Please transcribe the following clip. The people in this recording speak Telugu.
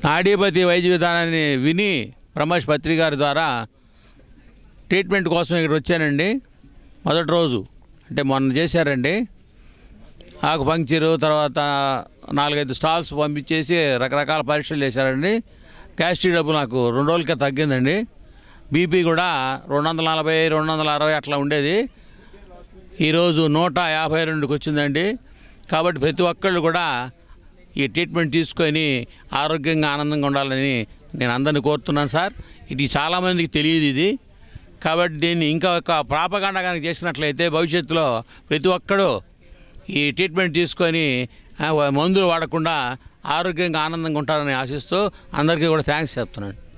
నాడీపతి వైద్య విధానాన్ని విని ప్రమోష్ పత్రి గారి ద్వారా ట్రీట్మెంట్ కోసం ఇక్కడ వచ్చానండి మొదటి రోజు అంటే మొన్న చేశారండి ఆకు పంక్చరు తర్వాత నాలుగైదు స్టాల్స్ పంపించేసి రకరకాల పరీక్షలు చేశారండి గ్యాస్ట్రిక్ డబ్బు నాకు రెండు రోజులకే తగ్గిందండి బీపీ కూడా రెండు వందల నలభై రెండు వందల అరవై అట్లా ఉండేది ఈరోజు నూట యాభై రెండుకి వచ్చిందండి కాబట్టి ప్రతి ఒక్కళ్ళు కూడా ఈ ట్రీట్మెంట్ తీసుకొని ఆరోగ్యంగా ఆనందంగా ఉండాలని నేను అందరిని కోరుతున్నాను సార్ ఇది చాలామందికి తెలియదు ఇది కాబట్టి దీన్ని ఇంకా ఒక ప్రాపగాండ కనుక చేసినట్లయితే భవిష్యత్తులో ప్రతి ఒక్కడు ఈ ట్రీట్మెంట్ తీసుకొని ఆ, మందులు వాడకుండా ఆరోగ్యంగా ఆనందంగా ఉంటారని ఆశిస్తూ అందరికీ కూడా థ్యాంక్స్ చెప్తున్నాను